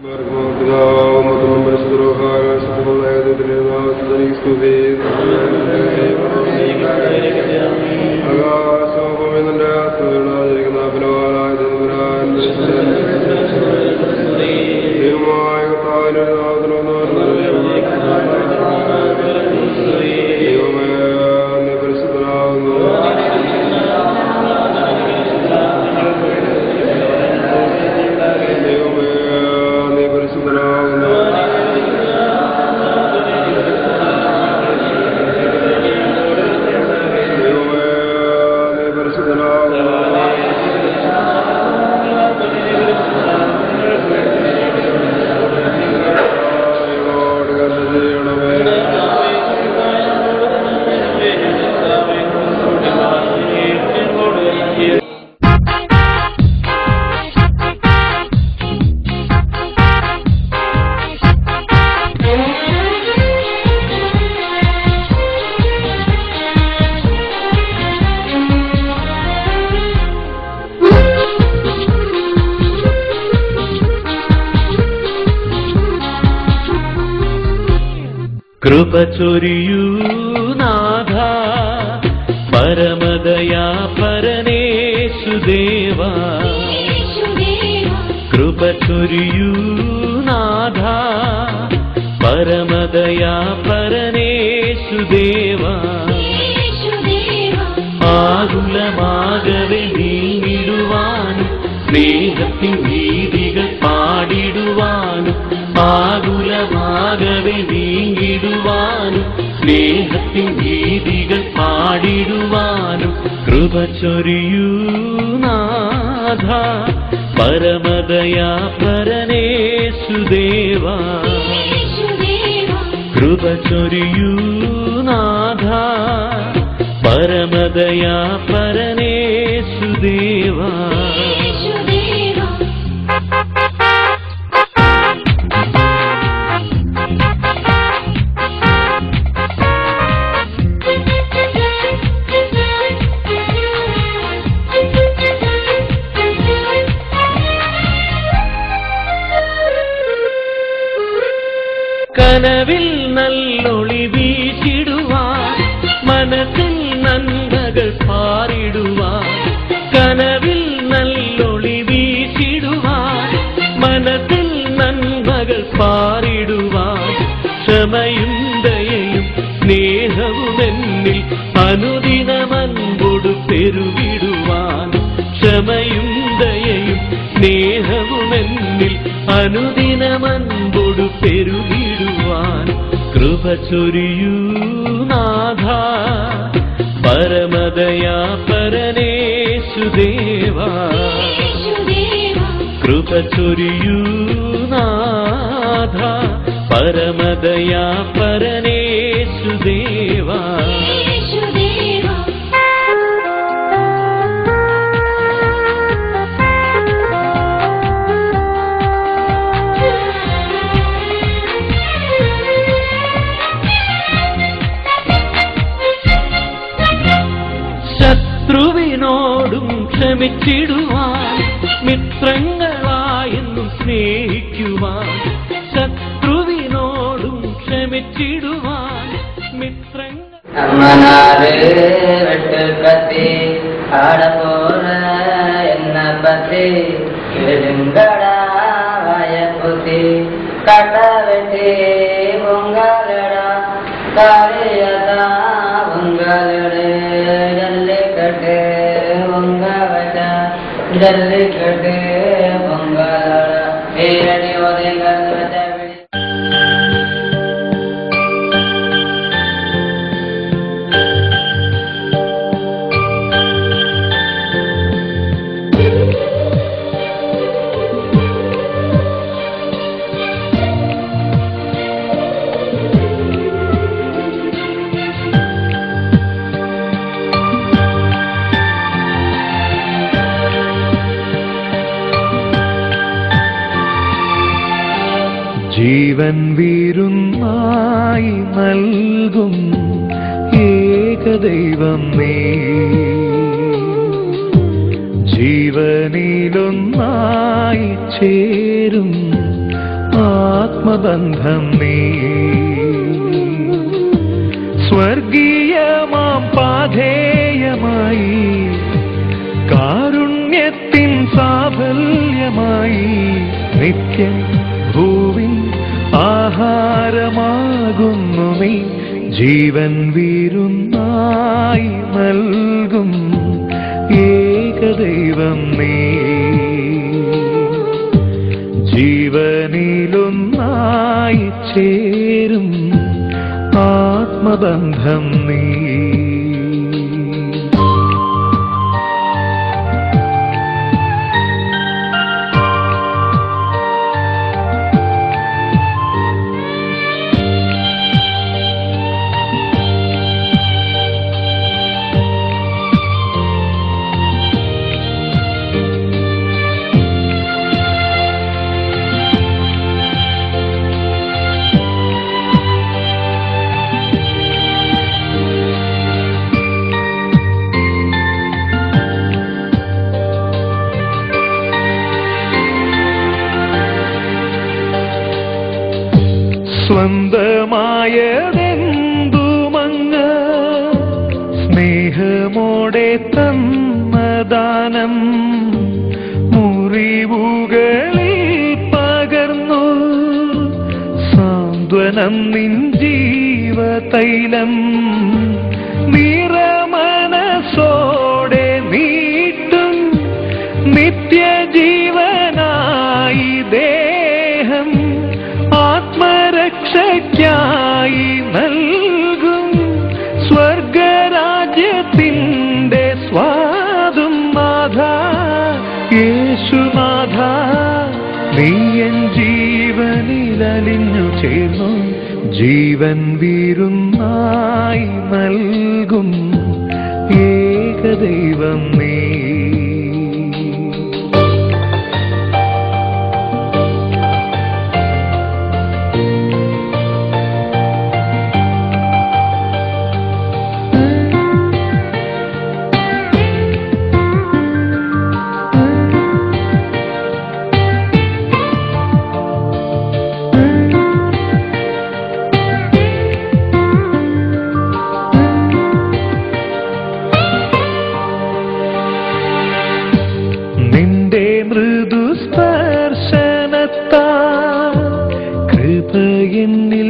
ദൈവമേ നീ പരിശുദ്ധനാകുന്നു ദൈവമേ നീ പരിശുദ്ധനാകുന്നു ദൈവമേ നീ പരിശുദ്ധനാകുന്നു ദൈവമോട് കരുണ ചെയ്യണമേ കൃപ ചൊരിയൂ നാഥ പരമദയാ പരനേശുദേവ കൃപ ചൊരിയൂ നാഥ പരമദയാ പരനേശുദേവ ആകുലമാകവെ നീങ്ങിടുവാനും സ്നേഹത്തിൻ വീതികൾ പാടിടുവാനും ആകുലമാകവെ നീങ്ങിടുവാനും സ്നേഹത്തിൻ വീതികൾ പാടിടുവാനും കൃപ ചൊരിയൂ നാഥ പരമദയാ പരനേശുദേവ കൃപ ചൊരിയൂ നാഥ പരമദയാ പരനേശുദേവ കനവിൽ നല്ലൊളി വീശിടുവാൻ മനസ്സിൽ നന്മകൾ പാറിടുവാൻ കനവിൽ നല്ലൊളി വീശിടുവാൻ മനസ്സിൽ നന്മകൾ പാറിടുവാൻ ക്ഷമയും ദയയും സ്നേഹവും എന്നിൽ അനുദിനമൻപൊടു പെരുവിടുവാൻ ക്ഷമയും ദയയും സ്നേഹവും എന്നിൽ അനുദിനമൻപൊടു പെരുവിടുവാൻ കൃപ ചൊരിയൂ നാഥ പരമദയാ പരനേശുദേവ കൃപ ചൊരിയൂ നാഥ പരമദയാ പരനേശുദേവ ശത്രുവിനോടും ക്ഷമിച്ചിടുവാൻ മിത്രങ്ങളായെന്നും സ്നേഹിക്കുവാൻ ശത്രുവിനോടും ക്ഷമിച്ചിടുവാൻ മിത്രങ്ങൾ അമ്മനാറ് വെട്ടുകത്തി ആടപ്പോറ എന്ന പത്തി കിടുങ്കടായ പുത്തി കട്ട വെട്ടി പൊങ്കലട കാളിയത പൊങ്കലട് ജല്ലിക്കട്ട് പൊങ്കവറ്റ ജല്ലിക്കട്ട് പൊങ്കലട പേരടി ഒതുങ്ങൽ വെച്ച വിളി ജീവൻ വീരുന്നായി നൽകും ഏകദൈവം നീ ജീവനിലൊന്നായി ചേരും ആത്മബന്ധം നീ സ്വർഗീയമാം പാധേയമായി കാരുണ്യത്തിൻ സാഫല്യമായി നിത്യ ഭൂവിൻ ആഹാരമാകുന്നു നീ ജീവൻ വീരുന്നായി നൽകും ഏകദൈവം നീ ജീവനിലൊന്നായി ചേരും ആത്മബന്ധം നീ സ്വന്തമായതെന്തുമങ്ങ് സ്നേഹമോടെ തന്നദാനം മുറിവുകളിൽ പകർന്നു സാന്ത്വനം നിൻ ജീവതൈലം നിറമനസോടെ നീട്ടും നിത്യജീവനായി ദേഹം ആത്മരക്ഷയ്ക്കായി നൽകും സ്വർഗരാജ്യത്തിൻ്റെ സ്വാദും നാഥ യേശുനാഥ നീയൻ ജീവനിലലിഞ്ഞു ചേർന്നു ജീവൻ വീരുന്നായി നൽകും ഏകദൈവം നീ നിന്റെ മൃദുസ്പർശനത്താ കൃപയെന്നിൽ